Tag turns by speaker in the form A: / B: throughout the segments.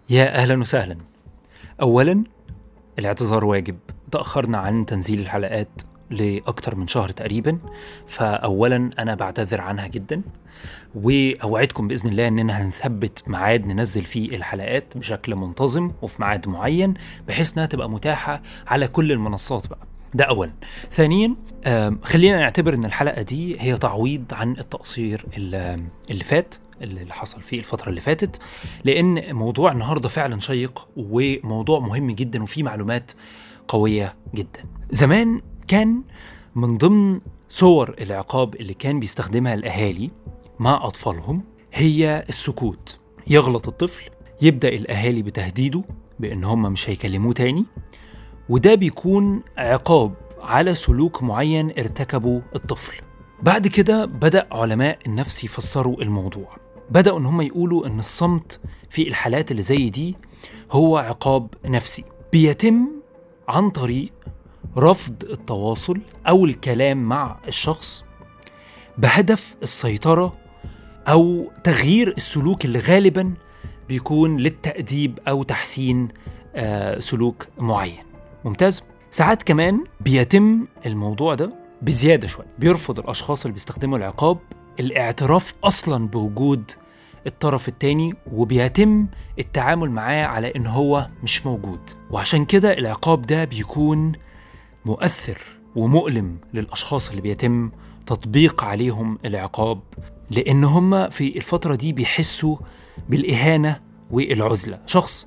A: يا اهلا وسهلا اولا الاعتذار واجب تاخرنا عن تنزيل الحلقات لاكتر من شهر تقريبا فاولا انا بعتذر عنها جدا واوعدكم باذن الله اننا هنثبت ميعاد ننزل فيه الحلقات بشكل منتظم وفي ميعاد معين بحيث انها تبقى متاحه على كل المنصات بقى ده اولا ثانيا آم، خلينا نعتبر ان الحلقه دي هي تعويض عن التقصير اللي اللي فات اللي حصل فيه الفتره اللي فاتت لان موضوع النهارده فعلا شيق وموضوع مهم جدا وفيه معلومات قويه جدا زمان كان من ضمن صور العقاب اللي كان بيستخدمها الاهالي مع اطفالهم هي السكوت يغلط الطفل يبدا الاهالي بتهديده بان هم مش هيكلموه تاني وده بيكون عقاب على سلوك معين ارتكبه الطفل بعد كده بدأ علماء النفس يفسروا الموضوع بدأوا ان هم يقولوا ان الصمت في الحالات اللي زي دي هو عقاب نفسي بيتم عن طريق رفض التواصل او الكلام مع الشخص بهدف السيطرة او تغيير السلوك اللي غالبا بيكون للتأديب او تحسين آه سلوك معين ممتاز ساعات كمان بيتم الموضوع ده بزياده شويه بيرفض الاشخاص اللي بيستخدموا العقاب الاعتراف اصلا بوجود الطرف التاني وبيتم التعامل معاه على ان هو مش موجود وعشان كده العقاب ده بيكون مؤثر ومؤلم للاشخاص اللي بيتم تطبيق عليهم العقاب لان هم في الفتره دي بيحسوا بالاهانه والعزله شخص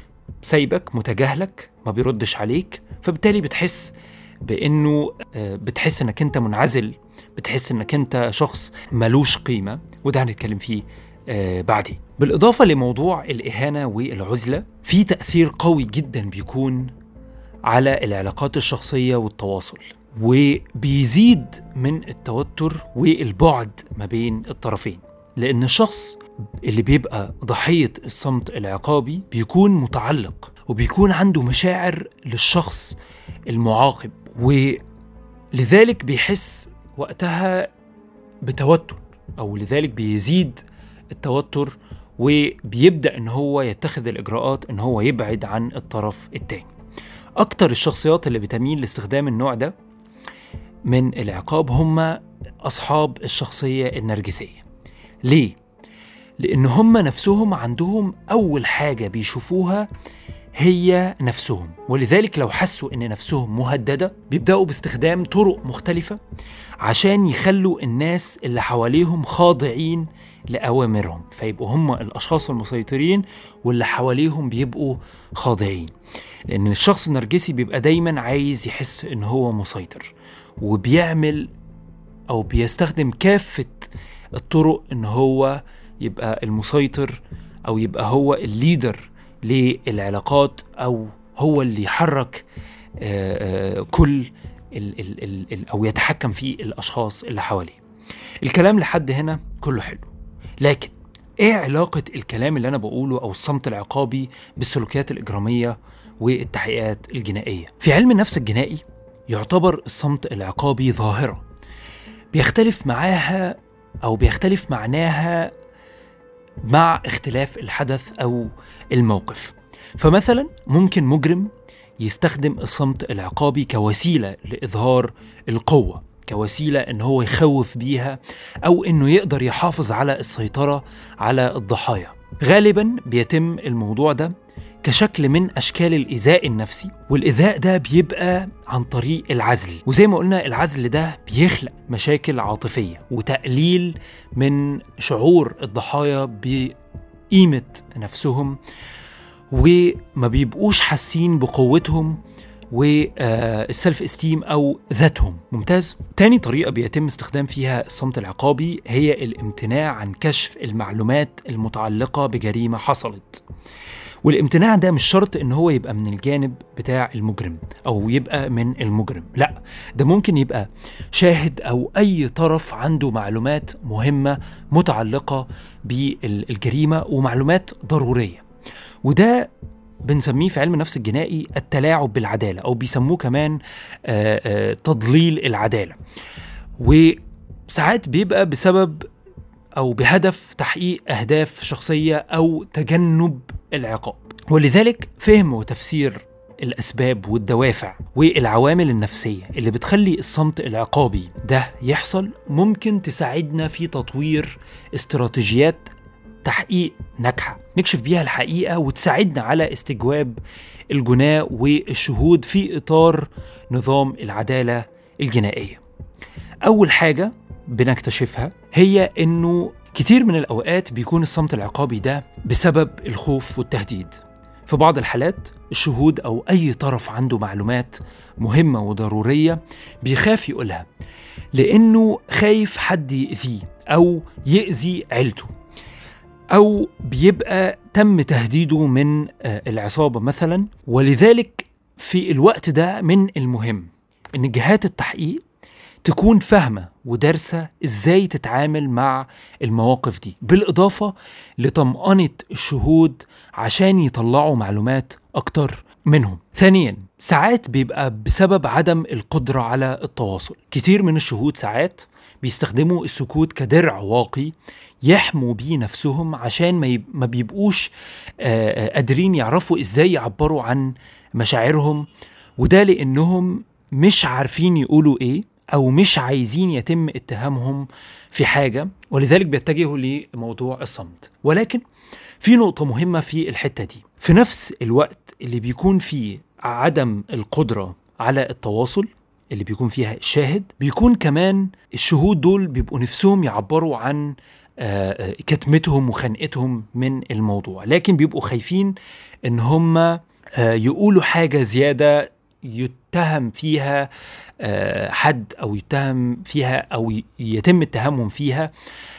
A: سايبك متجاهلك ما بيردش عليك فبالتالي بتحس بانه آه، بتحس انك انت منعزل بتحس انك انت شخص ملوش قيمه وده هنتكلم فيه آه، بعدين بالاضافه لموضوع الاهانه والعزله في تاثير قوي جدا بيكون على العلاقات الشخصيه والتواصل وبيزيد من التوتر والبعد ما بين الطرفين لان الشخص اللي بيبقى ضحية الصمت العقابي بيكون متعلق وبيكون عنده مشاعر للشخص المعاقب ولذلك بيحس وقتها بتوتر أو لذلك بيزيد التوتر وبيبدأ إن هو يتخذ الإجراءات إن هو يبعد عن الطرف التاني أكتر الشخصيات اللي بتميل لاستخدام النوع ده من العقاب هم أصحاب الشخصية النرجسية ليه؟ لأن هم نفسهم عندهم أول حاجة بيشوفوها هي نفسهم ولذلك لو حسوا ان نفسهم مهدده بيبداوا باستخدام طرق مختلفه عشان يخلوا الناس اللي حواليهم خاضعين لاوامرهم فيبقوا هم الاشخاص المسيطرين واللي حواليهم بيبقوا خاضعين لان الشخص النرجسي بيبقى دايما عايز يحس ان هو مسيطر وبيعمل او بيستخدم كافه الطرق ان هو يبقى المسيطر او يبقى هو الليدر للعلاقات او هو اللي يحرك آه، آه، كل ال ال ال ال او يتحكم في الاشخاص اللي حواليه الكلام لحد هنا كله حلو لكن ايه علاقة الكلام اللي انا بقوله او الصمت العقابي بالسلوكيات الاجرامية والتحقيقات الجنائية في علم النفس الجنائي يعتبر الصمت العقابي ظاهرة بيختلف معاها او بيختلف معناها مع اختلاف الحدث او الموقف فمثلا ممكن مجرم يستخدم الصمت العقابي كوسيله لاظهار القوه كوسيله ان هو يخوف بيها او انه يقدر يحافظ على السيطره على الضحايا غالبا بيتم الموضوع ده كشكل من اشكال الايذاء النفسي والايذاء ده بيبقى عن طريق العزل وزي ما قلنا العزل ده بيخلق مشاكل عاطفيه وتقليل من شعور الضحايا بقيمه نفسهم وما بيبقوش حاسين بقوتهم والسلف استيم او ذاتهم ممتاز تاني طريقه بيتم استخدام فيها الصمت العقابي هي الامتناع عن كشف المعلومات المتعلقه بجريمه حصلت والامتناع ده مش شرط ان هو يبقى من الجانب بتاع المجرم او يبقى من المجرم لا ده ممكن يبقى شاهد او اي طرف عنده معلومات مهمه متعلقه بالجريمه ومعلومات ضروريه وده بنسميه في علم النفس الجنائي التلاعب بالعداله او بيسموه كمان آه، آه، تضليل العداله وساعات بيبقى بسبب او بهدف تحقيق اهداف شخصيه او تجنب العقاب ولذلك فهم وتفسير الأسباب والدوافع والعوامل النفسية اللي بتخلي الصمت العقابي ده يحصل ممكن تساعدنا في تطوير استراتيجيات تحقيق ناجحة نكشف بيها الحقيقة وتساعدنا على استجواب الجناء والشهود في إطار نظام العدالة الجنائية أول حاجة بنكتشفها هي إنه كتير من الأوقات بيكون الصمت العقابي ده بسبب الخوف والتهديد في بعض الحالات الشهود أو أي طرف عنده معلومات مهمة وضرورية بيخاف يقولها لأنه خايف حد يأذيه أو يأذي عيلته أو بيبقى تم تهديده من العصابة مثلا ولذلك في الوقت ده من المهم إن جهات التحقيق تكون فاهمة ودارسة ازاي تتعامل مع المواقف دي بالإضافة لطمأنة الشهود عشان يطلعوا معلومات أكتر منهم ثانيا ساعات بيبقى بسبب عدم القدرة على التواصل كتير من الشهود ساعات بيستخدموا السكوت كدرع واقي يحموا بيه نفسهم عشان ما, ما بيبقوش قادرين يعرفوا ازاي يعبروا عن مشاعرهم وده لانهم مش عارفين يقولوا ايه او مش عايزين يتم اتهامهم في حاجه ولذلك بيتجهوا لموضوع الصمت ولكن في نقطه مهمه في الحته دي في نفس الوقت اللي بيكون فيه عدم القدره على التواصل اللي بيكون فيها الشاهد بيكون كمان الشهود دول بيبقوا نفسهم يعبروا عن كتمتهم وخنقتهم من الموضوع لكن بيبقوا خايفين ان هم يقولوا حاجه زياده يتهم فيها حد او يتهم فيها او يتم اتهامهم فيها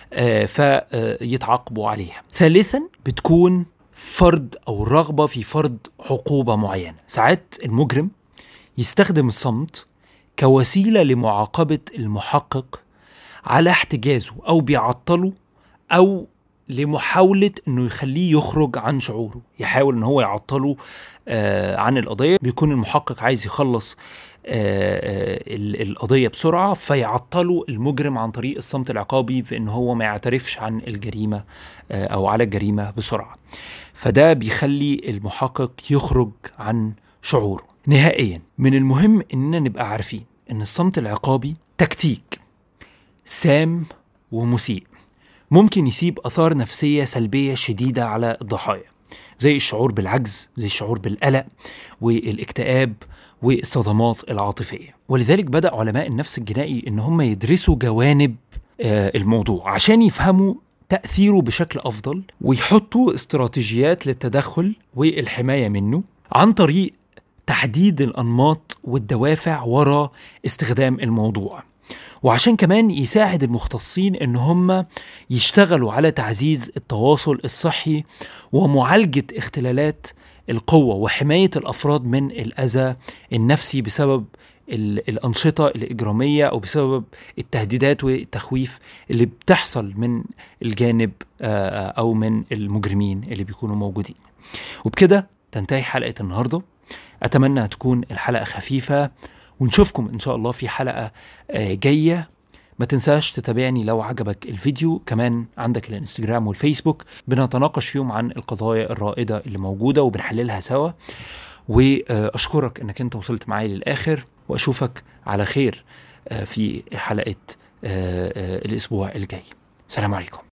A: فيتعاقبوا عليها. ثالثا بتكون فرض او رغبه في فرض عقوبه معينه، ساعات المجرم يستخدم الصمت كوسيله لمعاقبه المحقق على احتجازه او بيعطله او لمحاولة انه يخليه يخرج عن شعوره يحاول ان هو يعطله آه عن القضية بيكون المحقق عايز يخلص آه آه القضية بسرعة فيعطله المجرم عن طريق الصمت العقابي في ان هو ما يعترفش عن الجريمة آه او على الجريمة بسرعة فده بيخلي المحقق يخرج عن شعوره نهائيا من المهم اننا نبقى عارفين ان الصمت العقابي تكتيك سام ومسيء ممكن يسيب اثار نفسيه سلبيه شديده على الضحايا زي الشعور بالعجز زي الشعور بالقلق والاكتئاب والصدمات العاطفيه ولذلك بدا علماء النفس الجنائي ان هم يدرسوا جوانب آه الموضوع عشان يفهموا تاثيره بشكل افضل ويحطوا استراتيجيات للتدخل والحمايه منه عن طريق تحديد الانماط والدوافع وراء استخدام الموضوع وعشان كمان يساعد المختصين ان هم يشتغلوا على تعزيز التواصل الصحي ومعالجه اختلالات القوه وحمايه الافراد من الاذى النفسي بسبب الانشطه الاجراميه او بسبب التهديدات والتخويف اللي بتحصل من الجانب او من المجرمين اللي بيكونوا موجودين. وبكده تنتهي حلقه النهارده اتمنى تكون الحلقه خفيفه ونشوفكم ان شاء الله في حلقه جايه ما تنساش تتابعني لو عجبك الفيديو كمان عندك الانستجرام والفيسبوك بنتناقش فيهم عن القضايا الرائده اللي موجوده وبنحللها سوا واشكرك انك انت وصلت معايا للاخر واشوفك على خير في حلقه الاسبوع الجاي سلام عليكم